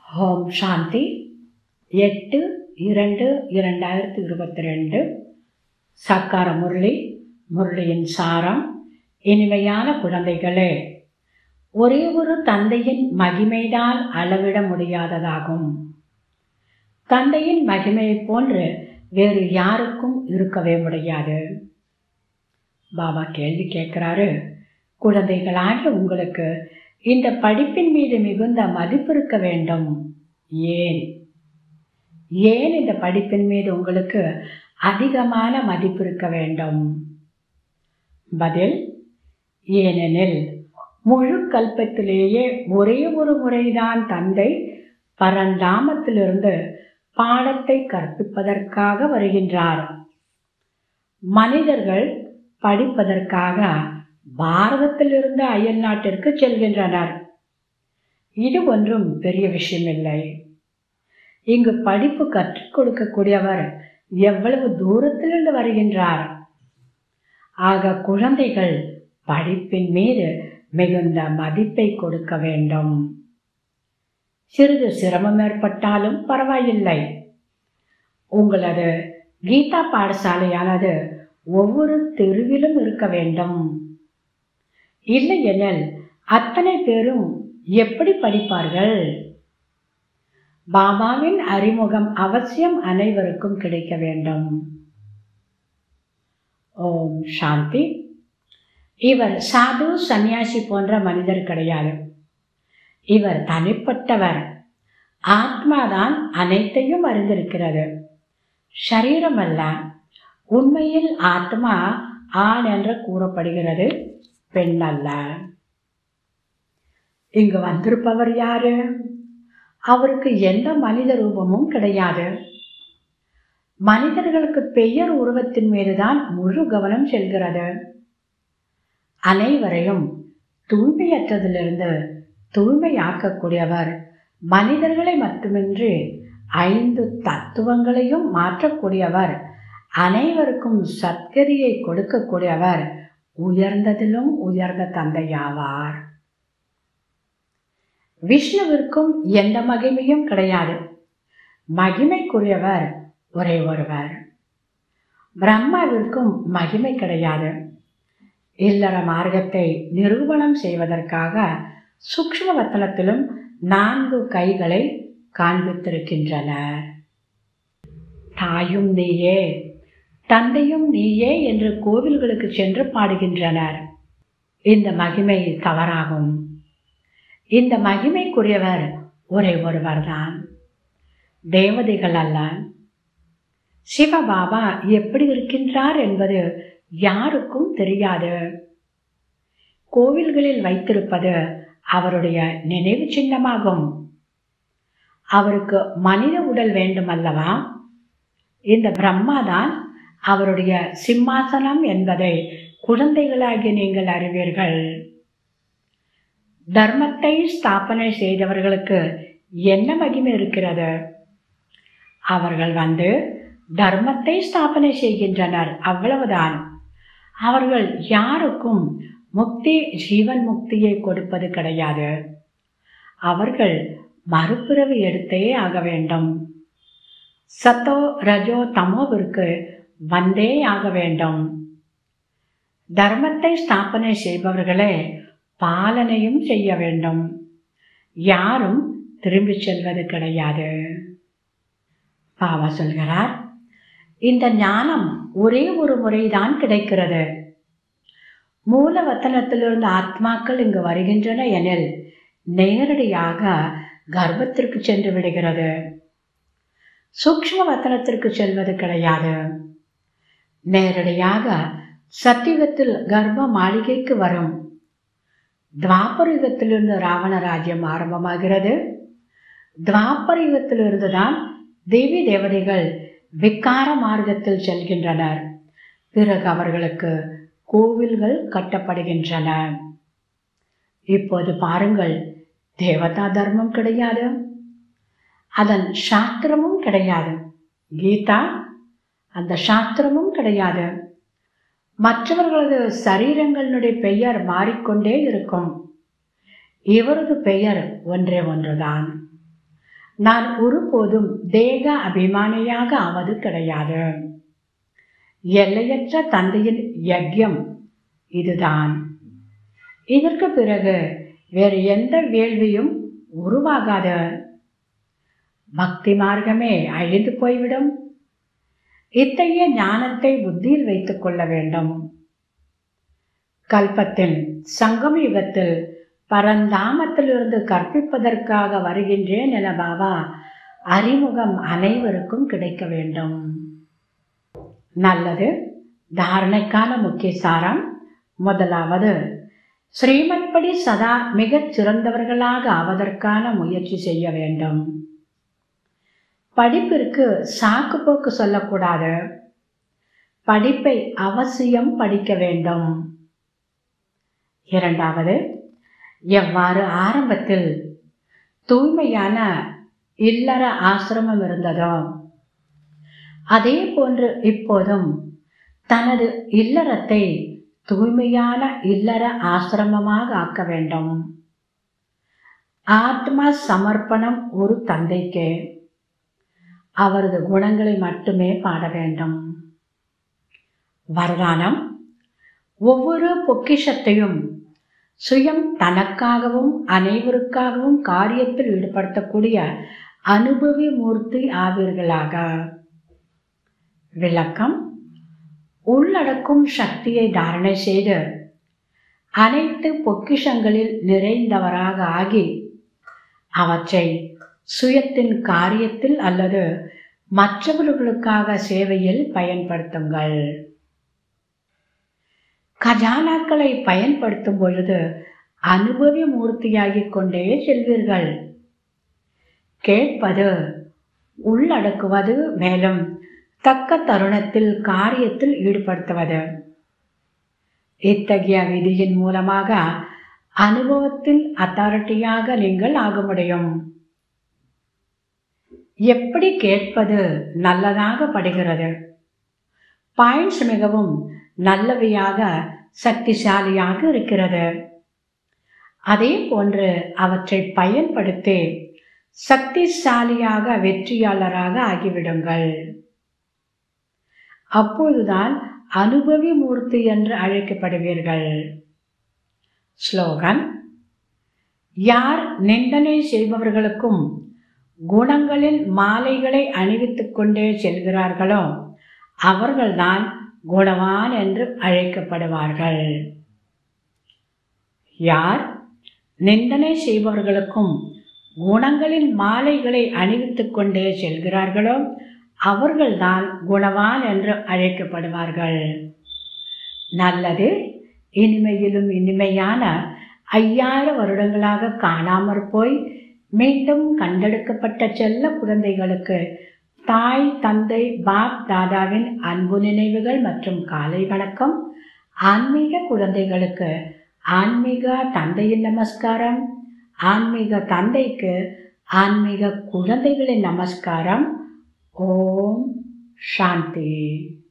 ஓம் சாந்தி எட்டு இரண்டு இரண்டாயிரத்தி இருபத்தி ரெண்டு சக்கார முரளி முரளியின் சாரம் இனிமையான குழந்தைகளே ஒரே ஒரு தந்தையின் மகிமைதான் அளவிட முடியாததாகும் தந்தையின் மகிமையைப் போன்று வேறு யாருக்கும் இருக்கவே முடியாது பாபா கேள்வி கேட்குறாரு குழந்தைகளாகிய உங்களுக்கு இந்த படிப்பின் மீது மிகுந்த மதிப்பு இருக்க வேண்டும் ஏன் ஏன் இந்த படிப்பின் மீது உங்களுக்கு அதிகமான மதிப்பு இருக்க வேண்டும் பதில் ஏனெனில் முழு கல்பத்திலேயே ஒரே ஒரு முறைதான் தந்தை பரந்தாமத்திலிருந்து பாடத்தை கற்பிப்பதற்காக வருகின்றார் மனிதர்கள் படிப்பதற்காக பாரதத்திலிருந்து அயல் நாட்டிற்கு செல்கின்றனர் இது ஒன்றும் பெரிய விஷயமில்லை இங்கு படிப்பு கற்றுக் கொடுக்கக்கூடியவர் எவ்வளவு தூரத்திலிருந்து வருகின்றார் ஆக குழந்தைகள் படிப்பின் மீது மிகுந்த மதிப்பை கொடுக்க வேண்டும் சிறிது சிரமம் ஏற்பட்டாலும் பரவாயில்லை உங்களது கீதா பாடசாலையானது ஒவ்வொரு தெருவிலும் இருக்க வேண்டும் இல்லையெனில் அத்தனை பேரும் எப்படி படிப்பார்கள் பாபாவின் அறிமுகம் அவசியம் அனைவருக்கும் கிடைக்க வேண்டும் ஓம் சாந்தி இவர் சாது சன்னியாசி போன்ற மனிதர் கிடையாது இவர் தனிப்பட்டவர் ஆத்மாதான் அனைத்தையும் அறிந்திருக்கிறது சரீரம் அல்ல உண்மையில் ஆத்மா ஆண் என்று கூறப்படுகிறது பெண் அல்ல இங்கு வந்திருப்பவர் யாரு அவருக்கு எந்த மனித ரூபமும் கிடையாது மனிதர்களுக்கு பெயர் உருவத்தின் மீதுதான் முழு கவனம் செல்கிறது அனைவரையும் தூய்மையற்றதிலிருந்து தூய்மையாக்கக்கூடியவர் மனிதர்களை மட்டுமின்றி ஐந்து தத்துவங்களையும் மாற்றக்கூடியவர் அனைவருக்கும் சத்கதியை கொடுக்கக்கூடியவர் உயர்ந்ததிலும் உயர்ந்த தந்தையாவார் விஷ்ணுவிற்கும் எந்த மகிமையும் கிடையாது மகிமைக்குரியவர் ஒரே ஒருவர் பிரம்மாவிற்கும் மகிமை கிடையாது இல்லற மார்க்கத்தை நிரூபணம் செய்வதற்காக சூக்ஷ்ம வத்தனத்திலும் நான்கு கைகளை காண்பித்திருக்கின்றனர் தாயும் நீயே தந்தையும் நீயே என்று கோவில்களுக்கு சென்று பாடுகின்றனர் இந்த மகிமை தவறாகும் இந்த மகிமைக்குரியவர் ஒரே ஒருவர்தான் தேவதைகள் அல்ல சிவபாபா எப்படி இருக்கின்றார் என்பது யாருக்கும் தெரியாது கோவில்களில் வைத்திருப்பது அவருடைய நினைவு சின்னமாகும் அவருக்கு மனித உடல் வேண்டும் அல்லவா இந்த பிரம்மாதான் அவருடைய சிம்மாசனம் என்பதை குழந்தைகளாகி நீங்கள் அறிவீர்கள் தர்மத்தை ஸ்தாபனை செய்தவர்களுக்கு என்ன மகிமை இருக்கிறது அவர்கள் வந்து தர்மத்தை ஸ்தாபனை செய்கின்றனர் அவ்வளவுதான் அவர்கள் யாருக்கும் முக்தி ஜீவன் முக்தியை கொடுப்பது கிடையாது அவர்கள் மறுபிறவி எடுத்தே ஆக வேண்டும் சத்தோ ரஜோ தமோவிற்கு வந்தே ஆக வேண்டும் தர்மத்தை ஸ்தாபனை செய்பவர்களே பாலனையும் செய்ய வேண்டும் யாரும் திரும்பி செல்வது கிடையாது பாபா சொல்கிறார் இந்த ஞானம் ஒரே ஒரு முறைதான் கிடைக்கிறது மூலவத்தனத்திலிருந்து ஆத்மாக்கள் இங்கு வருகின்றன எனில் நேரடியாக கர்ப்பத்திற்கு சென்று விடுகிறது சூக்ஷ்ம வத்தனத்திற்கு செல்வது கிடையாது நேரடியாக சத்தியுகத்தில் கர்ப்ப மாளிகைக்கு வரும் துவாபர யுகத்திலிருந்து ராவண ராஜ்யம் ஆரம்பமாகிறது துவாபர யுகத்திலிருந்து தான் தேவி தேவதைகள் விக்கார மார்க்கத்தில் செல்கின்றனர் பிறகு அவர்களுக்கு கோவில்கள் கட்டப்படுகின்றன இப்போது பாருங்கள் தேவதா தர்மம் கிடையாது அதன் சாஸ்திரமும் கிடையாது கீதா அந்த சாஸ்திரமும் கிடையாது மற்றவர்களது சரீரங்களுடைய பெயர் மாறிக்கொண்டே இருக்கும் இவரது பெயர் ஒன்றே ஒன்றுதான் நான் ஒருபோதும் தேக அபிமானியாக ஆவது கிடையாது எல்லையற்ற தந்தையின் யஜ்யம் இதுதான் இதற்கு பிறகு வேறு எந்த வேள்வியும் உருவாகாது பக்தி மார்க்கமே அழிந்து போய்விடும் இத்தகைய ஞானத்தை புத்தியில் வைத்துக் கொள்ள வேண்டும் கல்பத்தில் சங்கம யுகத்தில் பரந்தாமத்திலிருந்து கற்பிப்பதற்காக வருகின்றேன் என பாபா அறிமுகம் அனைவருக்கும் கிடைக்க வேண்டும் நல்லது தாரணைக்கான முக்கிய சாரம் முதலாவது ஸ்ரீமத் படி சதா மிகச் சிறந்தவர்களாக ஆவதற்கான முயற்சி செய்ய வேண்டும் படிப்பிற்கு சாக்கு போக்கு சொல்லக்கூடாது படிப்பை அவசியம் படிக்க வேண்டும் இரண்டாவது எவ்வாறு ஆரம்பத்தில் தூய்மையான இல்லற ஆசிரமம் இருந்ததோ அதே போன்று இப்போதும் தனது இல்லறத்தை தூய்மையான இல்லற ஆசிரமமாக ஆக்க வேண்டும் ஆத்ம சமர்ப்பணம் ஒரு தந்தைக்கு அவரது குணங்களை மட்டுமே பாட வேண்டும் வரதானம் ஒவ்வொரு பொக்கிஷத்தையும் சுயம் தனக்காகவும் அனைவருக்காகவும் காரியத்தில் ஈடுபடுத்தக்கூடிய அனுபவி மூர்த்தி ஆவீர்களாக விளக்கம் உள்ளடக்கும் சக்தியை தாரணை செய்து அனைத்து பொக்கிஷங்களில் நிறைந்தவராக ஆகி அவற்றை சுயத்தின் காரியத்தில் அல்லது மற்றவர்களுக்காக சேவையில் பயன்படுத்துங்கள் கஜானாக்களை பயன்படுத்தும் பொழுது அனுபவி மூர்த்தியாகிக் கொண்டே செல்வீர்கள் கேட்பது உள்ளடக்குவது மேலும் தக்க தருணத்தில் காரியத்தில் ஈடுபடுத்துவது இத்தகைய விதியின் மூலமாக அனுபவத்தில் அத்தாரிட்டியாக நீங்கள் ஆக முடியும் எப்படி கேட்பது நல்லதாக படுகிறது பாயிண்ட்ஸ் மிகவும் நல்லவையாக சக்திசாலியாக இருக்கிறது அதே போன்று அவற்றை பயன்படுத்தி சக்திசாலியாக வெற்றியாளராக ஆகிவிடுங்கள் அப்போதுதான் அனுபவி மூர்த்தி என்று அழைக்கப்படுவீர்கள் ஸ்லோகன் யார் நிந்தனை செய்பவர்களுக்கும் குணங்களின் மாலைகளை அணிவித்துக் கொண்டே செல்கிறார்களோ அவர்கள்தான் குணவான் என்று அழைக்கப்படுவார்கள் யார் நிந்தனை செய்பவர்களுக்கும் குணங்களின் மாலைகளை அணிவித்துக் கொண்டே செல்கிறார்களோ அவர்கள்தான் குணவான் என்று அழைக்கப்படுவார்கள் நல்லது இனிமையிலும் இனிமையான ஐயாயிரம் வருடங்களாக காணாமற் போய் மீண்டும் கண்டெடுக்கப்பட்ட செல்ல குழந்தைகளுக்கு தாய் தந்தை பாப் தாதாவின் அன்பு நினைவுகள் மற்றும் காலை வணக்கம் ஆன்மீக குழந்தைகளுக்கு ஆன்மீக தந்தையின் நமஸ்காரம் ஆன்மீக தந்தைக்கு ஆன்மீக குழந்தைகளின் நமஸ்காரம் ஓம் சாந்தி